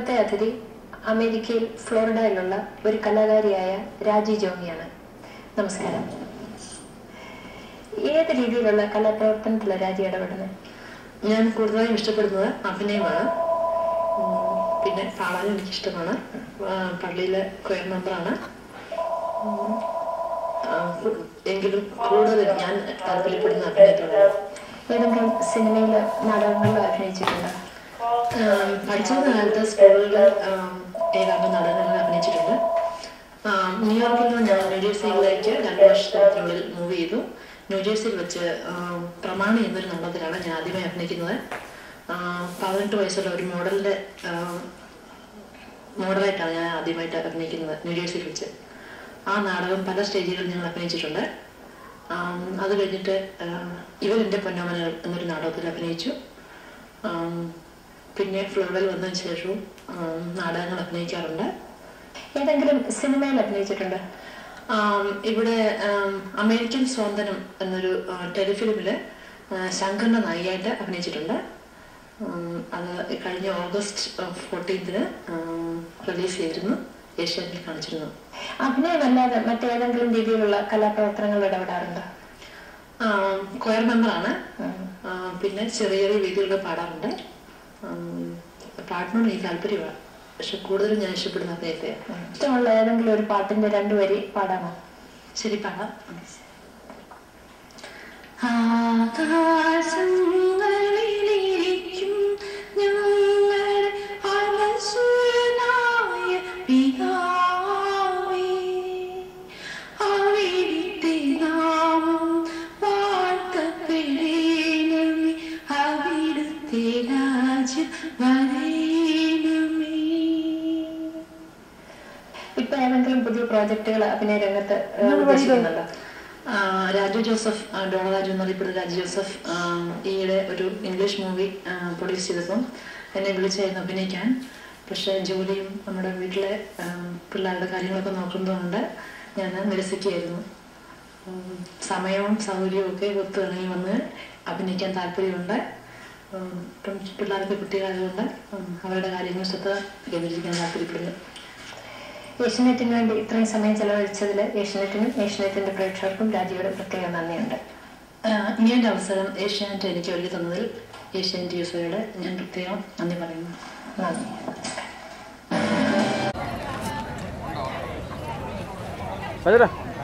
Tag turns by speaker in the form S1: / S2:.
S1: ഇന്നത്തെ അതിഥി അമേരിക്കയിൽ ഫ്ലോറിഡയിലുള്ള ഒരു കലാകാരിയായ രാജി ജോമിയാണ് നമസ്കാരം ഏത് രീതിയിലുള്ള കലാപ്രവർത്തനത്തിലാണ് രാജി ഇടപെടുന്നത്
S2: ഞാൻ കൂടുതലായും ഇഷ്ടപ്പെടുന്നത് അഭിനയമാണ് ഉം, പിന്നെ പാടാനും എനിക്ക് ഇഷ്ടമാണ് പള്ളിയിലെ കൊയർ മെമ്പറാണ് ഉം, ആ, കു- എങ്കിലും കൂടുതൽ ഞാൻ താല്പര്യപ്പെടുന്ന അഭിനയത്തോടാണ്
S1: ഏതെങ്കിലും സിനിമയിലോ നാടകങ്ങളിലോ അഭിനയിച്ചിട്ടുണ്ടോ
S2: ആം, പഠിച്ചിരുന്ന കാലത്ത് സ്കൂളിൽ ഏകാംഗ നാടകങ്ങളിൽ അഭിനയിച്ചിട്ടുണ്ട് ആം, ന്യൂയോർക്കിൽ നിന്ന് ഞാൻ ന്യൂജേഴ്സിയിലേക്ക് രണ്ട് വർഷത്തിനുള്ളിൽ മൂവ് ചെയ്തു ന്യൂജേഴ്സിയിൽ വെച്ച് ആം, പ്രമാണി എന്നൊരു നാടകത്തിലാണ് ഞാൻ ആദ്യമായി അഭിനയിക്കുന്നത് ആം, പതിനെട്ട് വയസ്സുള്ള ഒരു മോഡലിന്റെ ആം, മോഡലായിട്ടാണ് ഞാൻ ആദ്യമായിട്ട് അഭിനയിക്കുന്നത് ന്യൂജേഴ്സിയിൽ വെച്ച് ആ നാടകം പല സ്റ്റേജുകളിൽ ഞങ്ങൾ അഭിനയിച്ചിട്ടുണ്ട് ആം, അത് കഴിഞ്ഞിട്ട് ഇവൻ എൻ്റെ പൊന്നോമനകൾ എന്നൊരു നാടകത്തിൽ അഭിനയിച്ചു ആം, പിന്നെ ഫ്ലോറിൽ വന്നതിന് ശേഷവും ആം, നാടകങ്ങൾ അഭിനയിക്കാറുണ്ട്
S1: ഏതെങ്കിലും സിനിമയിൽ അഭിനയിച്ചിട്ടുണ്ടോ
S2: ആം, ഇവിടെ ആം, അമേരിക്കൻ സ്വാതന്ത്ര്യം എന്നൊരു ആ, ടെലിഫിലിമില് ആ, ശങ്കറിന്റെ നായികയായിട്ട് അഭിനയിച്ചിട്ടുണ്ട് ആം, അത് കഴിഞ്ഞ ഓഗസ്റ്റ് ഫോർട്ടീൻത്തിന് റിലീസ് ചെയ്തിരുന്നു ഏഷ്യാനിൽ കാണിച്ചിരുന്നു
S1: അഭിനയമല്ലാതെ മറ്റേതെങ്കിലും രീതിയിലുള്ള കലാപ്രവർത്തനങ്ങളിൽ ഇടപെടാറുണ്ടോ
S2: ആം, കൊയർ മെമ്പറാണ്
S1: ഉം.
S2: ആ, പിന്നെ ചെറിയ ചെറിയ രീതിയിലൊക്കെ പാടാറുണ്ട് ആം, പാട്ടിനോട് എനിക്ക് താല്പര്യമാണ് പക്ഷെ കൂടുതലും ഞാൻ ഇഷ്ടപ്പെടുന്ന അഭിനയത്തെ
S1: ഇഷ്ടമുള്ള ഏതെങ്കിലും ഒരു പാട്ടിന്റെ രണ്ടു വരി പാടാമോ
S2: ശരി പാടാം ആകാശങ്ങളിലിരിക്കും ഞങ്ങളുടെ അനശ്വരനായ പിതാവേ, അവിടുത്തെ നാമം വാഴ്ത്തപ്പെടേണമേ, അവിടുത്തെ രാജ്യം വരേണമേ.
S1: ഇപ്പൊ ഏതെങ്കിലും പുതിയ പ്രോജക്റ്റുകൾ അഭിനയ രംഗത്ത് ഏഹ്, ഉദ്ദേശിക്കുന്നുണ്ടോ
S2: ആ, രാജു ജോസഫ് ആ, ഡോള രാജു എന്നറിയപ്പെടുന്ന രാജു ജോസഫ് ആ, ഈയിടെ ഒരു ഇംഗ്ലീഷ് മൂവി പ്രൊഡ്യൂസ് ചെയ്തപ്പം എന്നെ വിളിച്ചായിരുന്നു അഭിനയിക്കാൻ പക്ഷെ ജോലിയും നമ്മുടെ വീട്ടിലെ ആ, പിള്ളേരുടെ കാര്യങ്ങളൊക്കെ നോക്കുന്നതുകൊണ്ട് ഞാൻ നിരസിക്കുകയായിരുന്നു ഉം, സമയവും സൗകര്യവും ഒക്കെ ഒത്തു ഇണങ്ങി വന്ന് അഭിനയിക്കാൻ താല്പര്യമുണ്ട് ഉം, ഇപ്പം പിള്ളേർക്ക് കുട്ടികളായതുകൊണ്ട് ഉം, അവരുടെ കാര്യങ്ങൾ ശ്രദ്ധ കേന്ദ്രീകരിക്കാൻ താല്പര്യപ്പെടുന്നു
S1: ഏഷ്യനെറ്റിന് വേണ്ടി ഇത്രയും സമയം ചെലവഴിച്ചതിൽ ഏഷ്യനെറ്റിനും ഏഷ്യനെറ്റിന്റെ പ്രേക്ഷകർക്കും രാജിയുടെ പ്രത്യേക നന്ദിയുണ്ട്
S2: ആഹ് ഇങ്ങനൊരു അവസരം ഏഷ്യാനെറ്റ് എനിക്ക് ഒരുക്കി തന്നതിൽ ഏഷ്യാനെറ്റ് യൂസോയോട് ഞാൻ പ്രത്യേകം നന്ദി പറയുന്നു
S1: നന്ദി
S3: Vaya.